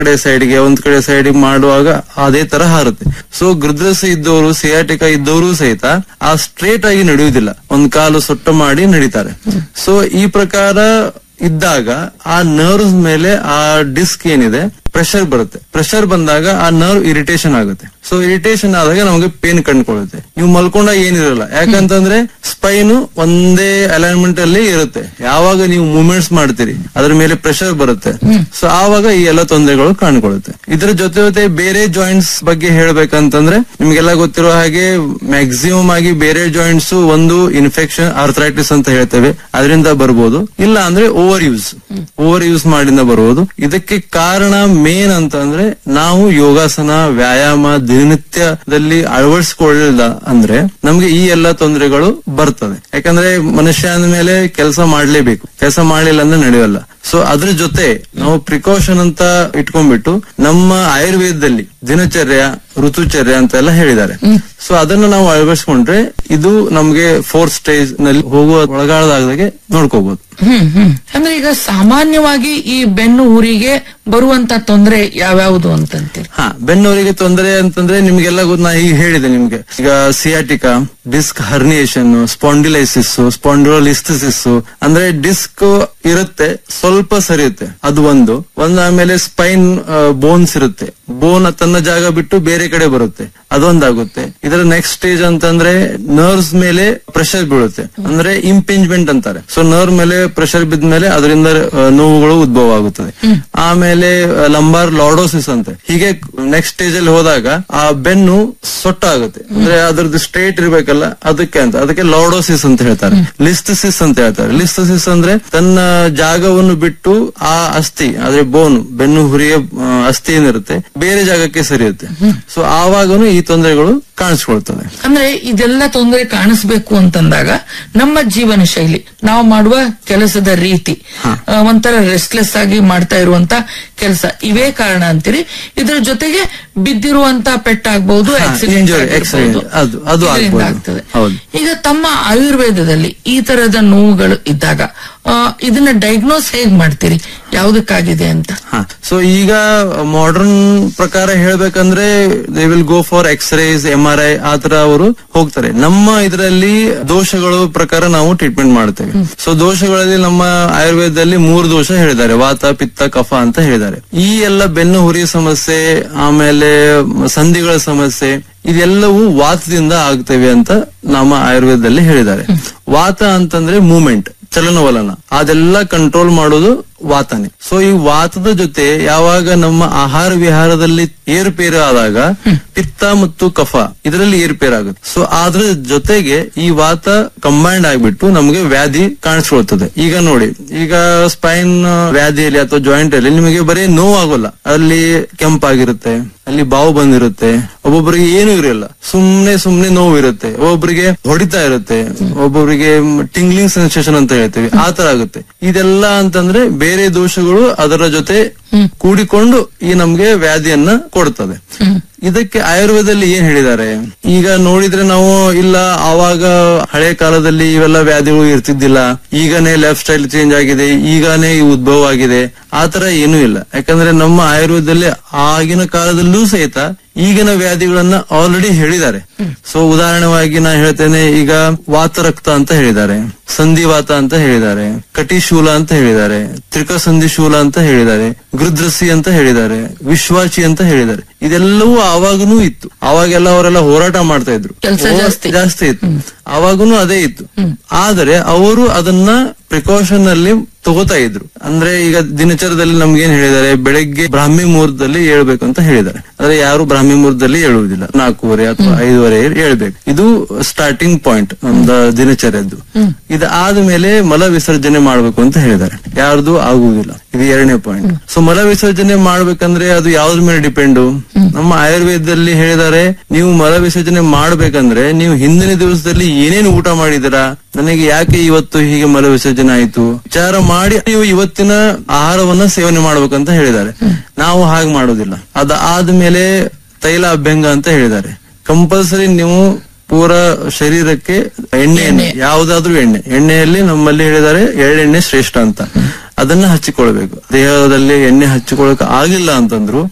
ಕಡೆ ಸೈಡ್ಗೆ ಒಂದ್ ಕಡೆ ಸೈಡ್ ಮಾಡುವಾಗ ಅದೇ ತರ ಹಾರುತ್ತೆ ಸೊ ಗೃದ್ರಸ ಇದ್ದವರು ಸಿಯಾಟಿಕ ಇದ್ದವರು ಸಹಿತ ಆ ಸ್ಟ್ರೇಟ್ ಆಗಿ ನಡೆಯುವುದಿಲ್ಲ ಒಂದ್ ಕಾಲು ಸೊಟ್ಟ ಮಾಡಿ ನಡೀತಾರೆ ಸೊ ಈ ಪ್ರಕಾರ ಇದ್ದಾಗ ಆ ನರ್ವ್ಸ್ ಮೇಲೆ ಆ ಡಿಸ್ಕ್ ಏನಿದೆ ಪ್ರೆಷರ್ ಬರುತ್ತೆ ಪ್ರೆಷರ್ ಬಂದಾಗ ಆ ನರ್ವ್ ಇರಿಟೇಷನ್ ಆಗುತ್ತೆ ಸೊ ಇರಿಟೇಷನ್ ಆದಾಗ ನಮಗೆ ಪೇನ್ ಕಂಡುಕೊಳ್ಳುತ್ತೆ ನೀವು ಮಲ್ಕೊಂಡಾಗ ಏನಿರಲ್ಲ ಯಾಕಂತಂದ್ರೆ ಸ್ಪೈನ್ ಒಂದೇ ಅಲೈನ್ಮೆಂಟ್ ಅಲ್ಲಿ ಇರುತ್ತೆ ಯಾವಾಗ ನೀವು ಮೂವ್ಮೆಂಟ್ಸ್ ಮಾಡ್ತೀರಿ ಅದ್ರ ಮೇಲೆ ಪ್ರೆಷರ್ ಬರುತ್ತೆ ಸೊ ಆವಾಗ ಈ ಎಲ್ಲ ತೊಂದರೆಗಳು ಕಾಣ್ಕೊಳ್ಳುತ್ತೆ ಇದರ ಜೊತೆ ಜೊತೆ ಬೇರೆ ಜಾಯಿಂಟ್ಸ್ ಬಗ್ಗೆ ಹೇಳ್ಬೇಕಂತಂದ್ರೆ ನಿಮ್ಗೆಲ್ಲ ಗೊತ್ತಿರೋ ಹಾಗೆ ಮ್ಯಾಕ್ಸಿಮಮ್ ಆಗಿ ಬೇರೆ ಜಾಯಿಂಟ್ಸ್ ಒಂದು ಇನ್ಫೆಕ್ಷನ್ ಆರ್ಥರೈಟಿಸ್ ಅಂತ ಹೇಳ್ತೇವೆ ಅದರಿಂದ ಬರ್ಬೋದು ಇಲ್ಲ ಅಂದ್ರೆ ಓವರ್ ಯೂಸ್ ಓವರ್ ಯೂಸ್ ಮಾಡಿಂದ ಬರುವುದು ಇದಕ್ಕೆ ಕಾರಣ ಮೇನ್ ಅಂತಂದ್ರೆ ನಾವು ಯೋಗಾಸನ ವ್ಯಾಯಾಮ ದಿನನಿತ್ಯದಲ್ಲಿ ಅಳವಡಿಸಿಕೊಳ್ಳಿಲ್ಲ ಅಂದ್ರೆ ನಮ್ಗೆ ಈ ಎಲ್ಲ ತೊಂದರೆಗಳು ಬರ್ತದೆ ಯಾಕಂದ್ರೆ ಮನುಷ್ಯ ಅಂದ್ಮೇಲೆ ಕೆಲಸ ಮಾಡ್ಲೇಬೇಕು ಕೆಲಸ ಮಾಡ್ಲಿಲ್ಲ ಅಂದ್ರೆ ನಡೆಯಲ್ಲ ಸೊ ಅದ್ರ ಜೊತೆ ನಾವು ಪ್ರಿಕಾಷನ್ ಅಂತ ಇಟ್ಕೊಂಡ್ಬಿಟ್ಟು ನಮ್ಮ ಆಯುರ್ವೇದದಲ್ಲಿ ದಿನಚರ್ಯ ಋತುಚರ್ಯ ಅಂತ ಎಲ್ಲ ಹೇಳಿದ್ದಾರೆ ಸೊ ಅದನ್ನ ನಾವು ಅಳವಡಿಸ್ಕೊಂಡ್ರೆ ಇದು ನಮ್ಗೆ ಫೋರ್ತ್ ಸ್ಟೇಜ್ ನಲ್ಲಿ ಹೋಗುವ ಒಳಗಾಳದಾಗದಾಗೆ ನೋಡ್ಕೋಬಹುದು ಹ್ಮ್ ಹ್ಮ್ ಅಂದ್ರೆ ಈಗ ಸಾಮಾನ್ಯವಾಗಿ ಈ ಬೆನ್ನು ಊರಿಗೆ ಬರುವಂತ ತೊಂದರೆ ಯಾವ್ಯಾವುದು ಅಂತಂತೀರಿ ಹಾ ಬೆನ್ನವರಿಗೆ ತೊಂದರೆ ಅಂತಂದ್ರೆ ನಿಮ್ಗೆಲ್ಲ ಗೊತ್ತು ನಾ ಈಗ ಹೇಳಿದೆ ನಿಮ್ಗೆ ಈಗ sciatica disc herniation spondylosis spondylolisthesis ಅಂದ್ರೆ ಡಿಸ್ಕ್ ಇರುತ್ತೆ ಸ್ವಲ್ಪ ಸರಿಯುತ್ತೆ ಅದು ಒಂದು ಒಂದು ಆಮೇಲೆ ಸ್ಪೈನ್ ಬೋನ್ಸ್ ಇರುತ್ತೆ ಬೋನ್ ತನ್ನ ಜಾಗ ಬಿಟ್ಟು ಬೇರೆ ಕಡೆ ಬರುತ್ತೆ ಅದೊಂದಾಗುತ್ತೆ ಇದರ ನೆಕ್ಸ್ಟ್ ಸ್ಟೇಜ್ ಅಂತಂದ್ರೆ ನರ್ವ್ಸ್ ಮೇಲೆ ಪ್ರೆಷರ್ ಬೀಳುತ್ತೆ ಅಂದ್ರೆ ಇಂಪಿಂಜ್ಮೆಂಟ್ ಅಂತಾರೆ ಸೊ ನರ್ವ್ ಮೇಲೆ ಪ್ರೆಷರ್ ಬಿದ್ಮೇಲೆ ಅದರಿಂದ ಆ, ನೋವುಗಳು ಉದ್ಭವ ಆಗುತ್ತದೆ ಆಮೇಲೆ ಲಂಬಾರ್ ಲಾರ್ಡೋಸಿಸ್ ಅಂತೆ ಹೀಗೆ ನೆಕ್ಸ್ಟ್ ಸ್ಟೇಜ್ ಅಲ್ಲಿ ಹೋದಾಗ ಆ ಬೆನ್ನು ಸೊಟ್ಟ ಆಗುತ್ತೆ ಅಂದ್ರೆ ಅದ್ರದ್ದು ಸ್ಟ್ರೇಟ್ ಇರ್ಬೇಕಲ್ಲ ಅದಕ್ಕೆ ಅಂತ ಅದಕ್ಕೆ ಲಾರ್ಡೋಸಿಸ್ ಅಂತ ಹೇಳ್ತಾರೆ ಲಿಸ್ತಸಿಸ್ ಅಂತ ಹೇಳ್ತಾರೆ ಲಿಸ್ತಸಿಸ್ ಅಂದ್ರೆ ತನ್ನ ಜಾಗವನ್ನು ಬಿಟ್ಟು ಆ ಅಸ್ಥಿ ಅಂದ್ರೆ ಬೋನ್ ಬೆನ್ನು ಹುರಿಯ ಆ, ಅಸ್ಥಿ ಏನಿರುತ್ತೆ ಬೇರೆ ಜಾಗಕ್ಕೆ ಸರಿಯುತ್ತೆ ಸೊ ಆವಾಗನು ಈ ತೊಂದರೆಗಳು ಕಾಣಿಸ್ಕೊಳ್ತದೆ ಅಂದ್ರೆ ಇದೆಲ್ಲ ತೊಂದರೆ ಕಾಣಿಸ್ಬೇಕು ಅಂತಂದಾಗ ನಮ್ಮ ಜೀವನ ಶೈಲಿ ನಾವು ಮಾಡುವ ಕೆಲಸದ ರೀತಿ ಆ, ಒಂಥರ ರೆಸ್ಟ್ಲೆಸ್ ಆಗಿ ಮಾಡ್ತಾ ಇರುವಂತ ಕೆಲಸ ಇವೇ ಕಾರಣ ಅಂತೀರಿ ಇದ್ರ ಜೊತೆಗೆ ಬಿದ್ದಿರುವಂತ ಪೆಟ್ಟಾಗಬಹುದು ಹಾ, injury, accident, ಅದು- ಅದು ಆಗ್ಬೋದು. ಆಗ್ತದೆ ಹೌದು. ಈಗ ತಮ್ಮ ಆಯುರ್ವೇದದಲ್ಲಿ ಈ ತರದ ನೋವುಗಳು ಇದ್ದಾಗ ಆ, ಇದನ್ನ ಡಯಾಗ್ನೋಸ್ ಹೇಗ್ ಮಾಡ್ತೀರಿ ಯಾವ್ದಕ್ಕಾಗಿದೆ ಅಂತ ಹಾ ಸೊ ಈಗ ಮಾಡರ್ನ್ ಪ್ರಕಾರ ಹೇಳ್ಬೇಕಂದ್ರೆ they will go for x-rays M R I ಆತರ ಅವರು ಹೋಗ್ತಾರೆ ನಮ್ಮ ಇದರಲ್ಲಿ ದೋಷಗಳು ಪ್ರಕಾರ ನಾವು ಟ್ರೀಟ್ಮೆಂಟ್ ಮಾಡ್ತೇವೆ ಸೊ ದೋಷಗಳಲ್ಲಿ ನಮ್ಮ ಆಯುರ್ವೇದದಲ್ಲಿ ಮೂರು ದೋಷ ಹೇಳಿದ್ದಾರೆ ವಾತ ಪಿತ್ತ ಕಫ ಅಂತ ಹೇಳಿದ್ದಾರೆ ಈ ಎಲ್ಲ ಬೆನ್ನು ಹುರಿ ಸಮಸ್ಯೆ ಆಮೇಲೆ ಸಂಧಿಗಳ ಸಮಸ್ಯೆ ಇದೆಲ್ಲವೂ ವಾತದಿಂದ ಆಗ್ತವೆ ಅಂತ ನಮ್ಮ ಆಯುರ್ವೇದದಲ್ಲಿ ಹೇಳಿದ್ದಾರೆ ವಾತ ಅಂತಂದ್ರೆ ಮೂಮೆಂಟ್ ಚಲನವಲನ ಅದೆಲ್ಲ ಕಂಟ್ರೋಲ್ ಮಾಡೋದು ವಾತನೆ ಸೊ ಈ ವಾತದ ಜೊತೆ ಯಾವಾಗ ನಮ್ಮ ಆಹಾರ ವಿಹಾರದಲ್ಲಿ ಏರುಪೇರು ಆದಾಗ ಪಿತ್ತ ಮತ್ತು ಕಫ ಇದರಲ್ಲಿ ಏರುಪೇರು ಆಗುತ್ತೆ ಸೊ ಅದ್ರ ಜೊತೆಗೆ ಈ ವಾತ ಕಂಬೈಂಡ್ ಆಗ್ಬಿಟ್ಟು ನಮಗೆ ವ್ಯಾಧಿ ಕಾಣಿಸ್ಕೊಳ್ತದೆ ಈಗ ನೋಡಿ ಈಗ ಸ್ಪೈನ್ ವ್ಯಾಧಿಯಲ್ಲಿ ಅಥವಾ ಜಾಯಿಂಟ್ ಅಲ್ಲಿ ನಿಮಗೆ ಬರೀ ನೋವು ಆಗೋಲ್ಲ ಅಲ್ಲಿ ಕೆಂಪಾಗಿರುತ್ತೆ ಅಲ್ಲಿ ಬಾವು ಬಂದಿರುತ್ತೆ ಒಬ್ಬೊಬ್ಬರಿಗೆ ಏನು ಇರಲ್ಲ ಸುಮ್ನೆ ಸುಮ್ನೆ ನೋವು ಇರುತ್ತೆ ಒಬ್ಬೊಬ್ಬರಿಗೆ ಹೊಡಿತಾ ಇರುತ್ತೆ ಒಬ್ಬೊಬ್ಬರಿಗೆ ಟಿಂಗ್ಲಿಂಗ್ ಸೆನ್ಸೇಷನ್ ಅಂತ ಹೇಳ್ತೀವಿ ಆ ತರ ಆಗುತ್ತೆ ಇದೆಲ್ಲ ಅಂತಂದ್ರೆ ಬೇರೆ ದೋಷಗಳು ಅದರ ಜೊತೆ ಕೂಡಿಕೊಂಡು ಈ ನಮ್ಗೆ ವ್ಯಾಧಿಯನ್ನ ಕೊಡ್ತದೆ ಇದಕ್ಕೆ ಆಯುರ್ವೇದದಲ್ಲಿ ಏನ್ ಹೇಳಿದ್ದಾರೆ ಈಗ ನೋಡಿದ್ರೆ ನಾವು ಇಲ್ಲ ಆವಾಗ ಹಳೆ ಕಾಲದಲ್ಲಿ ಇವೆಲ್ಲ ವ್ಯಾಧಿಗಳು ಇರ್ತಿದ್ದಿಲ್ಲ ಈಗನೇ ಲೈಫ್ ಸ್ಟೈಲ್ ಚೇಂಜ್ ಆಗಿದೆ ಈಗನೇ ಈ ಉದ್ಭವ ಆಗಿದೆ ಆತರ ಏನೂ ಇಲ್ಲ ಯಾಕಂದ್ರೆ ನಮ್ಮ ಆಯುರ್ವೇದದಲ್ಲಿ ಆಗಿನ ಕಾಲದಲ್ಲೂ ಸಹಿತ ಈಗಿನ ವ್ಯಾಧಿಗಳನ್ನ ಆಲ್ರೆಡಿ ಹೇಳಿದ್ದಾರೆ ಸೊ ಉದಾಹರಣೆವಾಗಿ ನಾ ಹೇಳ್ತೇನೆ ಈಗ ವಾತರಕ್ತ ಅಂತ ಹೇಳಿದ್ದಾರೆ ಸಂಧಿವಾತ ಅಂತ ಹೇಳಿದ್ದಾರೆ ಕಟಿಶೂಲ ಅಂತ ಹೇಳಿದ್ದಾರೆ ತ್ರಿಕಸಂಧಿ ಶೂಲ ಅಂತ ಹೇಳಿದ್ದಾರೆ ಗೃದ್ರಸಿ ಅಂತ ಹೇಳಿದ್ದಾರೆ ವಿಶ್ವಾಚಿ ಅಂತ ಹೇಳಿದ್ದಾರೆ ಇದೆಲ್ಲವೂ ಆವಾಗನೂ ಇತ್ತು ಅವಾಗೆಲ್ಲ ಅವರೆಲ್ಲ ಹೋರಾಟ ಮಾಡ್ತಾ ಇದ್ರು ಕೆಲ್ಸ ಹೋರಾ- ಜಾಸ್ತಿ. ಜಾಸ್ತಿ ಇತ್ತು ಅವಾಗನು ಅದೇ ಇತ್ತು ಆದರೆ ಅವರು ಅದನ್ನ ಪ್ರಿಕಾಷನ್ ಅಲ್ಲಿ ತಗೋತಾ ಇದ್ರು ಅಂದ್ರೆ ಈಗ ದಿನಚರದಲ್ಲಿ ನಮ್ಗೆ ಏನ್ ಹೇಳಿದ್ದಾರೆ ಬೆಳಗ್ಗೆ ಬ್ರಾಹ್ಮಿ ಮುಹೂರ್ತದಲ್ಲಿ ಹೇಳ್ಬೇಕು ಅಂತ ಹೇಳಿದ್ದಾರೆ ಆದ್ರೆ ಯಾರು ಬ್ರಾಹ್ಮಿ ಮುಹೂರ್ತದಲ್ಲಿ ಹೇಳುವುದಿಲ್ಲ ನಾಲ್ಕೂವರೆ ಅಥವಾ ಐದುವರೆ ಹೇಳ್ಬೇಕು ಇದು ಸ್ಟಾರ್ಟಿಂಗ್ ಪಾಯಿಂಟ್ ನಮ್ದ ದಿನಚರ್ಯದ್ದು ಇದಾದ ಮೇಲೆ ಮಲ ವಿಸರ್ಜನೆ ಮಾಡ್ಬೇಕು ಅಂತ ಹೇಳಿದ್ದಾರೆ ಯಾರ್ದು ಆಗುವುದಿಲ್ಲ ಇದು ಎರಡನೇ ಪಾಯಿಂಟ್ ಸೊ ಮಲ ವಿಸರ್ಜನೆ ಮಾಡ್ಬೇಕಂದ್ರೆ ಅದು ಯಾವ್ದ್ರ ಮೇಲೆ ಡಿಪೆಂಡು ನಮ್ಮ ಆಯುರ್ವೇದದಲ್ಲಿ ಹೇಳಿದ್ದಾರೆ ನೀವು ಮಲ ವಿಸರ್ಜನೆ ಮಾಡ್ಬೇಕಂದ್ರೆ ನೀವು ಹಿಂದಿನ ದಿವಸದಲ್ಲಿ ಏನೇನು ಊಟ ಮಾಡಿದಿರಾ ನನಗೆ ಯಾಕೆ ಇವತ್ತು ಹೀಗೆ ಮಲ ವಿಸರ್ಜನೆ ಆಯ್ತು ವಿಚಾರ ಮಾಡಿ ನೀವು ಇವತ್ತಿನ ಆಹಾರವನ್ನ ಸೇವನೆ ಮಾಡ್ಬೇಕಂತ ಹೇಳಿದ್ದಾರೆ ನಾವು ಹಾಗೆ ಮಾಡೋದಿಲ್ಲ ಅದಾದ್ಮೇಲೆ ತೈಲ ಅಭ್ಯಂಗ ಅಂತ ಹೇಳಿದ್ದಾರೆ ಕಂಪಲ್ಸರಿ ನೀವು ಪೂರ ಶರೀರಕ್ಕೆ ಎಣ್ಣೆ ಯಾವ್ದಾದ್ರೂ ಎಣ್ಣೆ ಎಣ್ಣೆಯಲ್ಲಿ ನಮ್ಮಲ್ಲಿ ಹೇಳಿದ್ದಾರೆ ಎಳ್ಳೆಣ್ಣೆ ಶ್ರೇಷ್ಠ ಅಂತ ಅದನ್ನ ಹಚ್ಚಿಕೊಳ್ಬೇಕು ದೇಹದಲ್ಲಿ ಎಣ್ಣೆ ಹಚ್ಚಿಕೊಳ್ಳಕ್ ಆಗಿಲ್ಲ ಅಂತಂದ್ರು